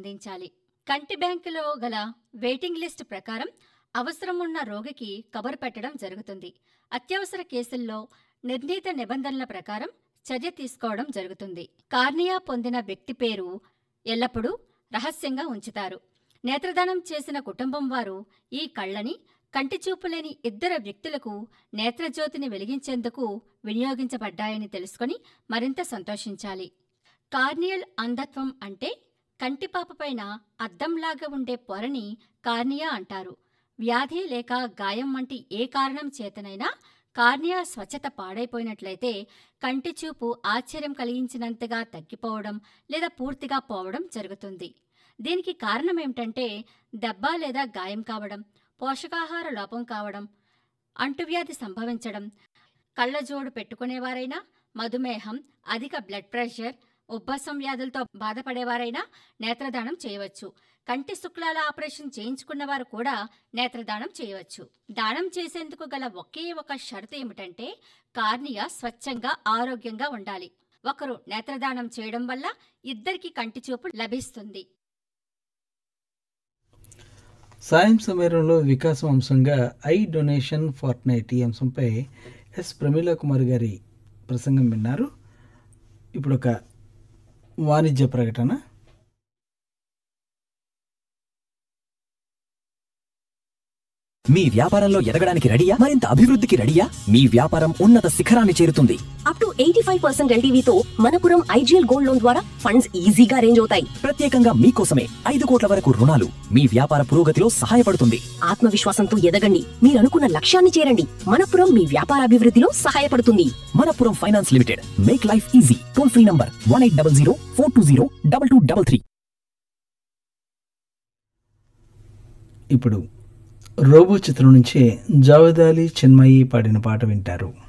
అందించాలి కంటి బ్యాంకులో గల వెయిటింగ్ లిస్ట్ ప్రకారం అవసరం ఉన్న రోగికి కబురు పెట్టడం జరుగుతుంది అత్యవసర కేసుల్లో నిర్ణీత నిబంధనల ప్రకారం చర్య తీసుకోవడం జరుగుతుంది కార్నియా పొందిన వ్యక్తి పేరు ఎల్లప్పుడూ రహస్యంగా ఉంచుతారు నేత్రదానం చేసిన కుటుంబం వారు ఈ కళ్ళని కంటి చూపు లేని ఇద్దరు వ్యక్తులకు నేత్రజ్యోతిని వెలిగించేందుకు వినియోగించబడ్డాయని తెలుసుకొని మరింత సంతోషించాలి కార్నియల్ అంధత్వం అంటే కంటిపాపపైన అద్దంలాగా ఉండే పొరని కార్నియా అంటారు వ్యాధి లేక గాయం వంటి ఏ కారణం చేతనైనా కార్నియా స్వచ్ఛత పాడైపోయినట్లయితే కంటి చూపు ఆశ్చర్యం కలిగించినంతగా తగ్గిపోవడం లేదా పూర్తిగా పోవడం జరుగుతుంది దీనికి కారణం ఏమిటంటే దెబ్బ లేదా గాయం కావడం పోషకాహార లోపం కావడం అంటువ్యాధి సంభవించడం కళ్ళజోడు పెట్టుకునేవారైనా మధుమేహం అధిక బ్లడ్ ప్రెషర్ ఉబ్బసం వ్యాధులతో బాధపడేవారైనా నేత్రదానం చేయవచ్చు కంటి శుక్లాల ఆపరేషన్ చేయించుకున్న వారు కూడా నేత్రదానం చేయవచ్చు దానం చేసేందుకు గల ఒకే ఒక షరతు ఏమిటంటే కార్నియా స్వచ్ఛంగా ఆరోగ్యంగా ఉండాలి ఒకరు నేత్రదానం చేయడం వల్ల ఇద్దరికి కంటి చూపు లభిస్తుంది సాయం సమయంలో వికాసం అంశంగా ఐ డొనేషన్ ఫార్ట్ నైట్ ఈ అంశంపై ఎస్ ప్రమీలా కుమార్ గారి ప్రసంగం విన్నారు ఇప్పుడు ఒక వాణిజ్య ప్రకటన మీ వ్యాపారంలో ఎదగడానికి రెడీయా మరింత అభివృద్ధికి రెడీయా మీ వ్యాపారం ఉన్నత శిఖరాన్ని చేరుతుంది up to eighty five percent ఎల్టీవీతో మనపురం ఐజీఎల్ గోల్డ్ లోన్ ద్వారా ఫండ్స్ ఈజీగా అరేంజ్ అవుతాయి ప్రత్యేకంగా మీకోసమే ఐదు కోట్ల వరకు రుణాలు మీ వ్యాపార పురోగతిలో సహాయపడుతుంది ఆత్మవిశ్వాసంతో ఎదగండి మీరు అనుకున్న లక్ష్యాన్ని చేరండి మనపురం మీ వ్యాపార అభివృద్ధిలో సహాయపడుతుంది Manappuram finance limited make life easy toll free number one eight double zero four two zero double two double three ఇప్పుడు రోబో చిత్రం నుంచి జావేద్ అలీ చిన్మయి పాడిన పాట వింటారు